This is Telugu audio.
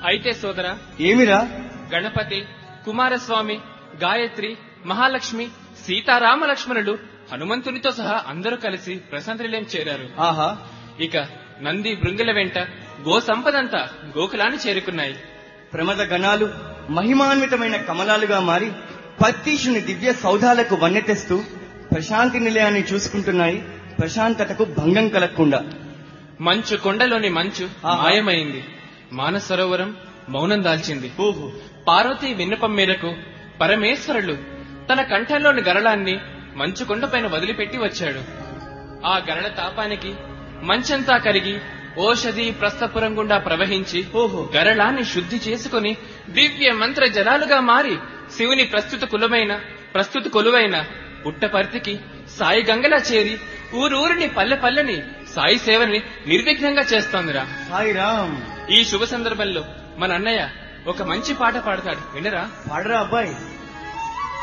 అయితే సోదరా ఏమిరా గణపతి కుమారస్వామి గాయత్రి మహాలక్ష్మి సీతారామ లక్ష్మణులు హనుమంతునితో సహా అందరూ కలిసి ప్రశాంతినిలయం చేరారు ఆహా ఇక నంది బృంగుల వెంట గో సంపదంతా గోకులాన్ని చేరుకున్నాయి ప్రమద గణాలు మహిమాన్వితమైన కమలాలుగా మారి పత్తీషుని దివ్య సౌధాలకు వన్నె తెస్తూ ప్రశాంతి నిలయాన్ని చూసుకుంటున్నాయి ప్రశాంతతకు భంగం కలగకుండా మంచు కొండలోని మంచు ఆహా. మాయమైంది మానస సరోవరం మౌనం దాల్చింది ఓహో పార్వతి విన్నపం మేరకు పరమేశ్వరుడు తన కంఠంలోని గరళాన్ని మంచు కొండపైన వదిలిపెట్టి వచ్చాడు ఆ గరళ తాపానికి మంచంతా కరిగి ఓషధి ప్రస్థపురం గుండా ప్రవహించి ఓహో గరళాన్ని శుద్ధి చేసుకుని దివ్య మంత్ర జలాలుగా మారి శివుని ప్రస్తుత కులమైన ప్రస్తుత కొలువైన పుట్టపర్తికి సాయి గంగలా చేరి ఊరూరిని పల్లె పల్లెని సాయి సేవని నిర్విఘ్నంగా చేస్తోందిరా సాయిరామ్ ఈ శుభ సందర్భంలో మన అన్నయ్య ఒక మంచి పాట పాడతాడు వినరా పాడరా అబ్బాయి